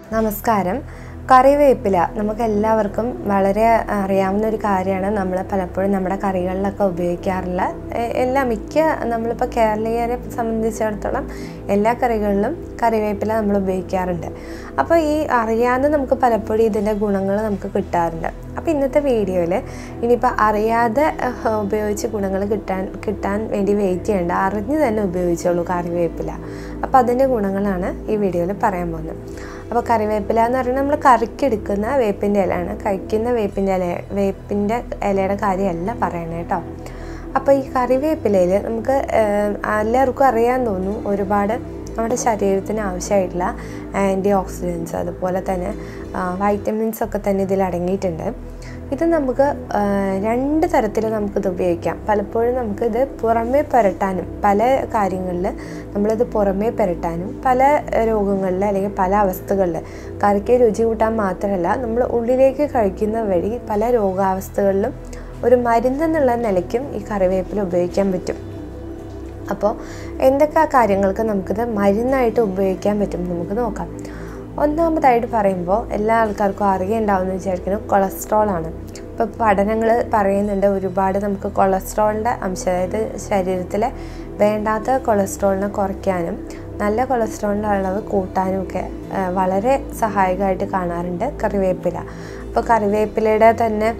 നമസ്കാരം കറിവേപ്പില നമുക്ക് എല്ലാവർക്കും വളരെ അറിയാവുന്ന ഒരു കാര്യമാണ് നമ്മൾ പലപ്പോഴും നമ്മുടെ കറികളിലൊക്കെ ഉപയോഗിക്കാറുള്ള എ- എല്ലാ മിക്ക നമ്മളിപ്പോൾ കേരളീയരെ സംബന്ധിച്ചിടത്തോളം എല്ലാ കറികളിലും കറിവേപ്പില നമ്മൾ ഉപയോഗിക്കാറുണ്ട് അപ്പോൾ ഈ അറിയാതെ നമുക്ക് പലപ്പോഴും ഇതിൻ്റെ ഗുണങ്ങൾ നമുക്ക് കിട്ടാറുണ്ട് അപ്പോൾ ഇന്നത്തെ വീഡിയോയിൽ ഇനിയിപ്പോൾ അറിയാതെ ഏഹ്, ഉപയോഗിച്ച് ഗുണങ്ങൾ കിട്ടാൻ കിട്ടാൻ വേണ്ടി വെയിറ്റ് ചെയ്യേണ്ട അറിഞ്ഞ് തന്നെ ഉപയോഗിച്ചോളൂ കറിവേപ്പില അപ്പോൾ അതിൻ്റെ ഗുണങ്ങളാണ് ഈ വീഡിയോയിൽ പറയാൻ പോകുന്നത് അപ്പോൾ കറിവേപ്പില എന്ന് പറയുന്നത് നമ്മൾ കറിക്കെടുക്കുന്ന വേപ്പിൻ്റെ ഇലയാണ് കഴിക്കുന്ന വേപ്പിൻ്റെ ഇല വേപ്പിൻ്റെ ഇലയുടെ കാര്യമല്ല പറയണേ കേട്ടോ അപ്പോൾ ഈ കറിവേപ്പിലയിൽ നമുക്ക് ഏഹ്, എല്ലാവർക്കും അറിയാൻ തോന്നും ഒരുപാട് നമ്മുടെ ശരീരത്തിന് ആവശ്യമായിട്ടുള്ള ആൻറ്റി ഓക്സിഡൻസ് അതുപോലെ തന്നെ വൈറ്റമിൻസ് ഒക്കെ തന്നെ ഇതിൽ അടങ്ങിയിട്ടുണ്ട് ഇത് നമുക്ക് ആ, രണ്ട് തരത്തിൽ നമുക്കിത് ഉപയോഗിക്കാം പലപ്പോഴും നമുക്കിത് പുറമേ പുരട്ടാനും പല കാര്യങ്ങളിൽ നമ്മളിത് പുറമേ പുരട്ടാനും പല രോഗങ്ങളിൽ അല്ലെങ്കിൽ പല അവസ്ഥകളിൽ കറിക്ക് രുചി കൂട്ടാൻ മാത്രമല്ല നമ്മൾ ഉള്ളിലേക്ക് കഴിക്കുന്ന വഴി പല രോഗാവസ്ഥകളിലും ഒരു മരുന്നെന്നുള്ള നിലയ്ക്കും ഈ കറിവേപ്പില ഉപയോഗിക്കാൻ പറ്റും അപ്പോൾ എന്തൊക്കെ കാര്യങ്ങൾക്ക് നമുക്കിത് മരുന്നായിട്ട് ഉപയോഗിക്കാൻ പറ്റും നമുക്ക് നോക്കാം ഒന്നാമതായിട്ട് പറയുമ്പോൾ എല്ലാ ആൾക്കാർക്കും അറിയുണ്ടാവുമെന്ന് വിചാരിക്കുന്നത് കൊളസ്ട്രോൾ ആണ് ഇപ്പോൾ പഠനങ്ങൾ പറയുന്നുണ്ട് ഒരുപാട് നമുക്ക് കൊളസ്ട്രോളിൻ്റെ അംശം അതായത് ശരീരത്തിലെ വേണ്ടാത്ത കൊളസ്ട്രോളിനെ കുറയ്ക്കാനും നല്ല കൊളസ്ട്രോളിൻ്റെ അളവ് കൂട്ടാനും ഒക്കെ ആ, വളരെ സഹായകമായിട്ട് കാണാറുണ്ട് കറിവേപ്പില അപ്പോൾ കറിവേപ്പിലയുടെ തന്നെ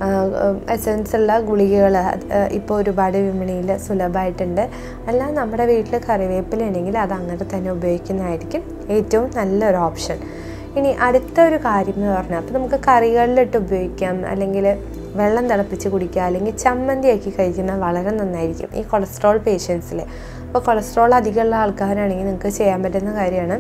എസൻസ് ഉള്ള ഗുളികകൾ ഇപ്പോൾ ഒരുപാട് വിപണിയിൽ സുലഭമായിട്ടുണ്ട് അല്ല നമ്മുടെ വീട്ടിൽ കറിവേപ്പില ഉണ്ടെങ്കിൽ അത് അങ്ങനെ തന്നെ ഉപയോഗിക്കുന്നതായിരിക്കും ഏറ്റവും നല്ലൊരു ഓപ്ഷൻ ഇനി അടുത്ത ഒരു കാര്യം എന്ന് പറഞ്ഞാൽ അപ്പോൾ നമുക്ക് കറികളിലിട്ട് ഉപയോഗിക്കാം അല്ലെങ്കിൽ വെള്ളം തിളപ്പിച്ച് കുടിക്കുക അല്ലെങ്കിൽ ചമ്മന്തിയാക്കി കഴിക്കുന്നത് വളരെ നന്നായിരിക്കും ഈ കൊളസ്ട്രോൾ പേഷ്യൻസിൽ അപ്പോൾ കൊളസ്ട്രോൾ അധികമുള്ള ആൾക്കാരാണെങ്കിൽ നിങ്ങൾക്ക് ചെയ്യാൻ പറ്റുന്ന കാര്യമാണ്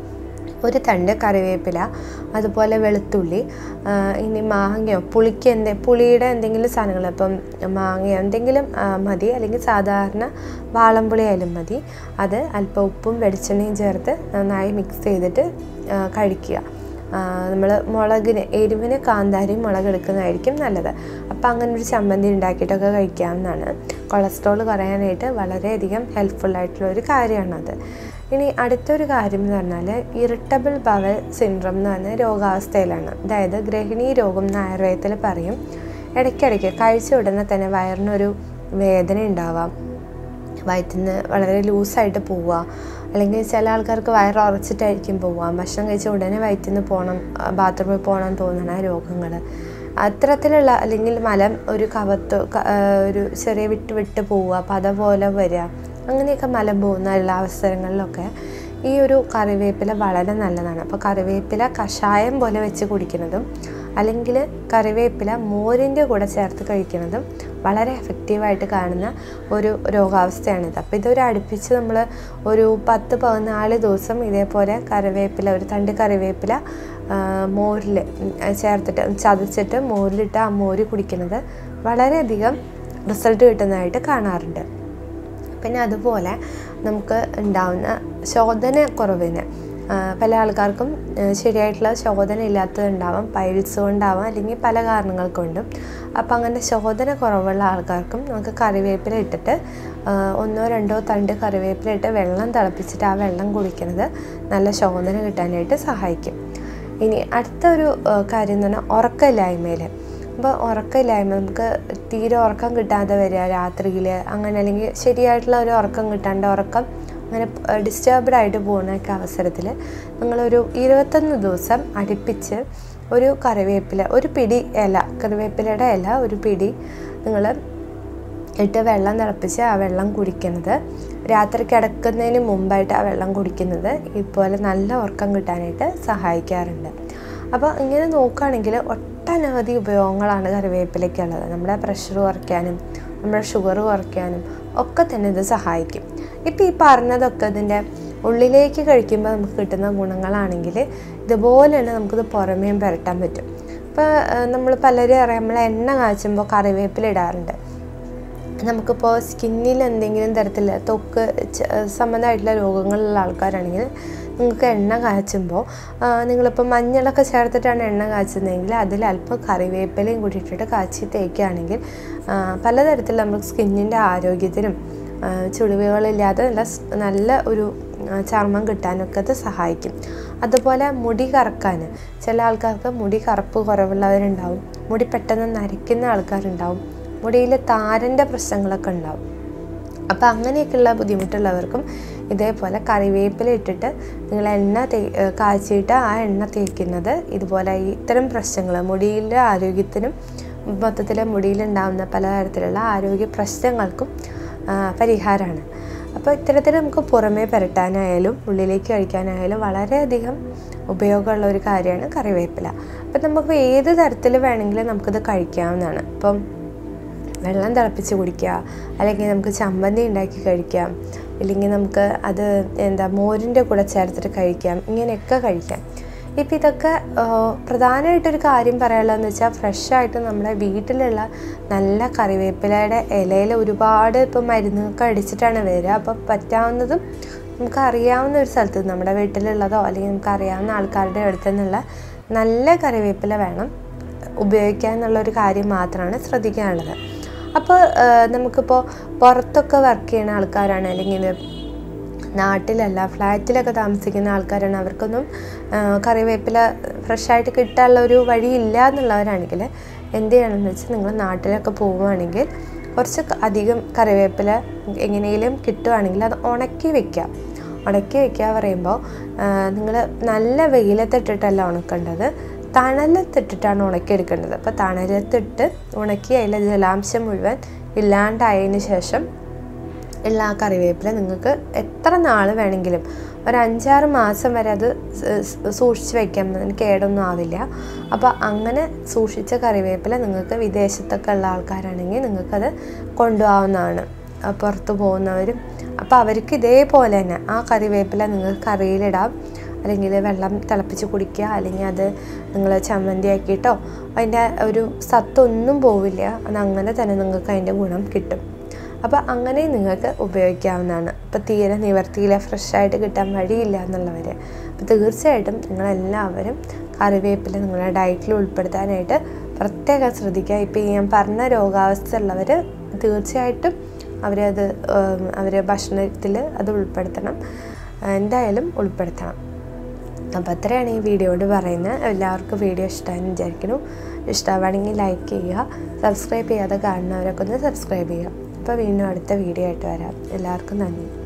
ഒരു തണ്ട് കറിവേപ്പില അതുപോലെ വെളുത്തുള്ളി ആ, ഇനി മാങ്ങയോ പുളിക്ക് എന്തെ പുളിയുടെ എന്തെങ്കിലും സാധനങ്ങൾ ഇപ്പം മാങ്ങയോ എന്തെങ്കിലും ആ, മതി അല്ലെങ്കിൽ സാധാരണ വാളംപുളി ആയാലും മതി അത് അല്പം ഉപ്പും വെളിച്ചെണ്ണയും ചേർത്ത് നന്നായി മിക്സ് ചെയ്തിട്ട് ആ, കഴിക്കുക നമ്മൾ മുളകിന് എരിവിന് കാന്താരി മുളക് എടുക്കുന്നതായിരിക്കും നല്ലത് അപ്പോൾ അങ്ങനെ ഒരു ചമ്മന്തി ഉണ്ടാക്കിയിട്ടൊക്കെ കഴിക്കാവുന്നതാണ് കൊളസ്ട്രോൾ കുറയാനായിട്ട് വളരെയധികം ഹെൽപ്ഫുൾ ആയിട്ടുള്ള ഒരു കാര്യമാണത് ഇനി അടുത്തൊരു കാര്യം എന്ന് പറഞ്ഞാൽ ഇറിറ്റബിൾ ബവൽ സിൻഡ്രം എന്ന് പറഞ്ഞ രോഗാവസ്ഥയിലാണ് അതായത് ഗ്രഹിണി രോഗം എന്ന് ആയുർവേദത്തിൽ പറയും ഇടയ്ക്കിടയ്ക്ക് കഴിച്ച ഉടനെ തന്നെ വയറിനൊരു വേദന ഉണ്ടാവാം വയറ്റിന്ന് വളരെ ലൂസായിട്ട് പോവുക അല്ലെങ്കിൽ ചില ആൾക്കാർക്ക് വയറ് ഉറച്ചിട്ടായിരിക്കും പോവുക ഭക്ഷണം കഴിച്ച ഉടനെ വയറ്റിൽ നിന്ന് പോകണം ബാത്റൂമിൽ പോകണം തോന്നണ രോഗങ്ങൾ അത്തരത്തിലുള്ള അല്ലെങ്കിൽ മലം ഒരു കവത്ത് ക- ആ, ഒരു ചെറിയ വിട്ട് വിട്ട് പോവുക പത പോലെ വരിക അങ്ങനെയൊക്കെ മലം പോകുന്ന എല്ലാ അവസരങ്ങളിലൊക്കെ ഈ ഒരു കറിവേപ്പില വളരെ നല്ലതാണ് അപ്പോൾ കറിവേപ്പില കഷായം പോലെ വെച്ച് കുടിക്കുന്നതും അല്ലെങ്കിൽ കറിവേപ്പില മോരിൻ്റെ കൂടെ ചേർത്ത് കഴിക്കുന്നതും വളരെ എഫക്റ്റീവായിട്ട് കാണുന്ന ഒരു രോഗാവസ്ഥയാണിത് അപ്പോൾ ഇതൊരു അടുപ്പിച്ച് നമ്മൾ ഒരു പത്ത് പതിനാല് ദിവസം ഇതേപോലെ കറിവേപ്പില ഒരു തണ്ട് കറിവേപ്പില മോരിൽ ചേർത്തിട്ട് ചതച്ചിട്ട് മോരിലിട്ട് ആ മോര് കുടിക്കുന്നത് വളരെയധികം റിസൾട്ട് കിട്ടുന്നതായിട്ട് കാണാറുണ്ട് പിന്നെ അതുപോലെ നമുക്ക് ഉണ്ടാവുന്ന ശോധന കുറവിന് ആ, പല ആൾക്കാർക്കും ആ, ശരിയായിട്ടുള്ള ശോധന ഇല്ലാത്തതുണ്ടാവാം പൈൽസ് കൊണ്ടാവാം അല്ലെങ്കിൽ പല കാരണങ്ങൾ കൊണ്ടും അപ്പോൾ അങ്ങനെ ശോധന കുറവുള്ള ആൾക്കാർക്കും നമുക്ക് കറിവേപ്പില ഇട്ടിട്ട് ആ, ഒന്നോ രണ്ടോ തണ്ട് കറിവേപ്പില ഇട്ട് വെള്ളം തിളപ്പിച്ചിട്ട് ആ വെള്ളം കുടിക്കുന്നത് നല്ല ശോധന കിട്ടാനായിട്ട് സഹായിക്കും ഇനി അടുത്തൊരു ആ, കാര്യം എന്ന് പറഞ്ഞാൽ ഉറക്കമില്ലായ്മയിൽ അപ്പോൾ ഉറക്കമില്ലായ്മ നമുക്ക് തീരെ ഉറക്കം കിട്ടാതെ വരിക രാത്രിയിൽ അങ്ങനെ അല്ലെങ്കിൽ ശരിയായിട്ടുള്ള ഒരു ഉറക്കം കിട്ടാണ്ട് ഉറക്കം അങ്ങനെ ഡിസ്റ്റർബ്ഡ് ആയിട്ട് പോകുന്നൊക്കെ അവസരത്തിൽ നിങ്ങളൊരു ഇരുപത്തൊന്ന് ദിവസം അടുപ്പിച്ച് ഒരു കറിവേപ്പില ഒരു പിടി ഇല കറിവേപ്പിലയുടെ ഇല ഒരു പിടി നിങ്ങൾ ഇട്ട് വെള്ളം തിളപ്പിച്ച് ആ വെള്ളം കുടിക്കുന്നത് രാത്രി കിടക്കുന്നതിന് മുമ്പായിട്ട് ആ വെള്ളം കുടിക്കുന്നത് ഇതുപോലെ നല്ല ഉറക്കം കിട്ടാനായിട്ട് സഹായിക്കാറുണ്ട് അപ്പോൾ ഇങ്ങനെ നോക്കുകയാണെങ്കിൽ ഒട്ടനവധി ഉപയോഗങ്ങളാണ് കറിവേപ്പിലയ്ക്കുള്ളത് നമ്മുടെ പ്രഷർ കുറയ്ക്കാനും നമ്മുടെ ഷുഗർ കുറയ്ക്കാനും ഒക്കെ തന്നെ ഇത് സഹായിക്കും ഇപ്പോൾ ഈ പറഞ്ഞതൊക്കെ ഇതിൻ്റെ ഉള്ളിലേക്ക് കഴിക്കുമ്പോൾ നമുക്ക് കിട്ടുന്ന ഗുണങ്ങളാണെങ്കിൽ ഇതുപോലെ തന്നെ നമുക്കിത് പുറമേയും പുരട്ടാൻ പറ്റും ഇപ്പോൾ നമ്മൾ പലരും അറിയാം നമ്മൾ എണ്ണ കാച്ചുമ്പോൾ കറിവേപ്പില ഇടാറുണ്ട് നമുക്കിപ്പോൾ സ്കിന്നിൽ എന്തെങ്കിലും തരത്തിൽ ത്വക്ക് ച- സംബന്ധമായിട്ടുള്ള രോഗങ്ങളുള്ള ആൾക്കാരാണെങ്കിൽ നിങ്ങൾക്ക് എണ്ണ കാച്ചുമ്പോൾ നിങ്ങളിപ്പോൾ മഞ്ഞളൊക്കെ ചേർത്തിട്ടാണ് എണ്ണ കാച്ചുന്നതെങ്കിൽ അതിൽ അല്പം കറിവേപ്പിലയും കൂടി ഇട്ടിട്ട് കാച്ചി തേക്കുകയാണെങ്കിൽ ആ, പലതരത്തിൽ നമുക്ക് സ്കിന്നിൻ്റെ ആരോഗ്യത്തിനും ആ, ചുളിവുകളില്ലാതെ നല്ല സ്- നല്ല ഒരു ആ, ചർമ്മം കിട്ടാനൊക്കെ അത് സഹായിക്കും അതുപോലെ മുടി കറക്കാൻ ചില ആൾക്കാർക്ക് മുടി കറുപ്പ് കുറവുള്ളവരുണ്ടാവും മുടി പെട്ടെന്ന് നരയ്ക്കുന്ന ആൾക്കാരുണ്ടാവും മുടിയിൽ താരൻ്റെ പ്രശ്നങ്ങളൊക്കെ ഉണ്ടാവും അപ്പോൾ അങ്ങനെയൊക്കെയുള്ള ബുദ്ധിമുട്ടുള്ളവർക്കും ഇതേപോലെ കറിവേപ്പില ഇട്ടിട്ട് നിങ്ങൾ എണ്ണ തേ ഏ, കാച്ചിയിട്ട് ആ എണ്ണ തേക്കുന്നത് ഇതുപോലെ ഈ ഇത്തരം പ്രശ്നങ്ങൾ മുടിയിലെ ആരോഗ്യത്തിനും മൊത്തത്തിൽ മുടിയിലുണ്ടാകുന്ന പലതരത്തിലുള്ള ആരോഗ്യ പ്രശ്നങ്ങൾക്കും പരിഹാരമാണ് അപ്പോൾ ഇത്തരത്തിൽ നമുക്ക് പുറമേ പുരട്ടാനായാലും ഉള്ളിലേക്ക് കഴിക്കാനായാലും വളരെയധികം ഉപയോഗമുള്ള ഒരു കാര്യമാണ് കറിവേപ്പില അപ്പം നമുക്ക് ഏത് തരത്തിൽ വേണമെങ്കിലും നമുക്കിത് കഴിക്കാവുന്നതാണ് ഇപ്പം വെള്ളം തിളപ്പിച്ച് കുടിക്കുക അല്ലെങ്കിൽ നമുക്ക് ചമ്മന്തി ഉണ്ടാക്കി കഴിക്കാം ഇല്ലെങ്കിൽ നമുക്ക് അത് എന്താ മോരിൻ്റെ കൂടെ ചേർത്തിട്ട് കഴിക്കാം ഇങ്ങനെയൊക്കെ കഴിക്കാം ഇപ്പം ഇതൊക്കെ ആ, പ്രധാനമായിട്ടൊരു കാര്യം പറയാനുള്ളതെന്ന് വെച്ചാൽ ഫ്രഷായിട്ട് നമ്മുടെ വീട്ടിലുള്ള നല്ല കറിവേപ്പിലയുടെ ഇലയിൽ ഒരുപാട് ഇപ്പം മരുന്നൊക്കെ അടിച്ചിട്ടാണ് വരിക അപ്പം പറ്റാവുന്നതും നമുക്ക് അറിയാവുന്ന ഒരു സ്ഥലത്ത് നമ്മുടെ വീട്ടിലുള്ളതോ അല്ലെങ്കിൽ നമുക്ക് അറിയാവുന്ന ആൾക്കാരുടെ അടുത്ത് നിന്നുള്ള നല്ല കറിവേപ്പില വേണം ഉപയോഗിക്കുക എന്നുള്ളൊരു കാര്യം മാത്രമാണ് ശ്രദ്ധിക്കാനുള്ളത് അപ്പോൾ നമുക്കിപ്പോൾ പുറത്തൊക്കെ വർക്ക് ചെയ്യുന്ന ആൾക്കാരാണ് അല്ലെങ്കിൽ നാട്ടിലല്ല ഫ്ലാറ്റിലൊക്കെ താമസിക്കുന്ന ആൾക്കാരാണ് അവർക്കൊന്നും ആ, കറിവേപ്പില ഫ്രഷായിട്ട് കിട്ടാനുള്ള ഒരു വഴിയില്ല എന്നുള്ളവരാണെങ്കിൽ എന്ത് ചെയ്യണമെന്ന് വെച്ചാൽ നിങ്ങൾ നാട്ടിലൊക്കെ പോവുകയാണെങ്കിൽ കുറച്ച് ക- അധികം കറിവേപ്പില എങ്ങനെയും കിട്ടുവാണെങ്കിൽ അത് ഉണക്കി വെക്കാം ഉണക്കി വെക്കുക പറയുമ്പോൾ നിങ്ങൾ നല്ല വെയിലത്തിട്ടിട്ടല്ല ഉണക്കേണ്ടത് തണലത്തിട്ടിട്ടാണ് ഉണക്കിയെടുക്കേണ്ടത് അപ്പോൾ തണലത്തിട്ട് ഉണക്കി അതിലെ ജലാംശം മുഴുവൻ ഇല്ലാണ്ടായതിന് ശേഷം ഉള്ള ആ കറിവേപ്പില നിങ്ങൾക്ക് എത്ര നാൾ വേണമെങ്കിലും ഒരു അഞ്ചാറ് മാസം വരെ അത് സ് സ് സൂക്ഷിച്ച് വയ്ക്കാം അതിന് കേടൊന്നും ആവില്ല അപ്പോൾ അങ്ങനെ സൂക്ഷിച്ച കറിവേപ്പില നിങ്ങൾക്ക് വിദേശത്തൊക്കെ ഉള്ള ആൾക്കാരാണെങ്കിൽ നിങ്ങൾക്കത് കൊണ്ടുപോകാവുന്നതാണ് ആ പുറത്ത് പോകുന്നവരും അപ്പോൾ അവർക്ക് ഇതേപോലെ തന്നെ ആ കറിവേപ്പില നിങ്ങൾക്ക് കറിയിലിടാം അല്ലെങ്കിൽ വെള്ളം തിളപ്പിച്ച് കുടിക്കുക അല്ലെങ്കിൽ അത് നിങ്ങൾ ചമ്മന്തി ആക്കിയിട്ടോ അതിൻ്റെ ഒരു സത്തൊന്നും പോവില്ല അത് അങ്ങനെ തന്നെ നിങ്ങൾക്ക് അതിൻ്റെ ഗുണം കിട്ടും അപ്പോൾ അങ്ങനെ നിങ്ങൾക്ക് ഉപയോഗിക്കാവുന്നതാണ് ഇപ്പോൾ തീരെ നിവർത്തിയില്ല ഫ്രഷായിട്ട് കിട്ടാൻ വഴിയില്ല എന്നുള്ളവർ അപ്പോൾ തീർച്ചയായിട്ടും നിങ്ങളെല്ലാവരും കറിവേപ്പില നിങ്ങളുടെ ഡയറ്റിൽ ഉൾപ്പെടുത്താനായിട്ട് പ്രത്യേകം ശ്രദ്ധിക്കുക ഇപ്പോൾ ഈ ഞാൻ പറഞ്ഞ രോഗാവസ്ഥ ഉള്ളവർ തീർച്ചയായിട്ടും അവരത് അവർ ഭക്ഷണത്തിൽ അത് ഉൾപ്പെടുത്തണം എന്തായാലും ഉൾപ്പെടുത്തണം അപ്പോൾ അത്രയാണ് ഈ വീഡിയോയോട് പറയുന്നത് എല്ലാവർക്കും വീഡിയോ ഇഷ്ടമായെന്ന് വിചാരിക്കുന്നു ഇഷ്ടമാണെങ്കിൽ ലൈക്ക് ചെയ്യുക സബ്സ്ക്രൈബ് ചെയ്യാതെ കാണുന്നവരൊക്കെ ഒന്ന് സബ്സ്ക്രൈബ് ചെയ്യുക അപ്പോൾ വീണ്ടും അടുത്ത വീഡിയോ ആയിട്ട് വരാം എല്ലാവർക്കും നന്ദി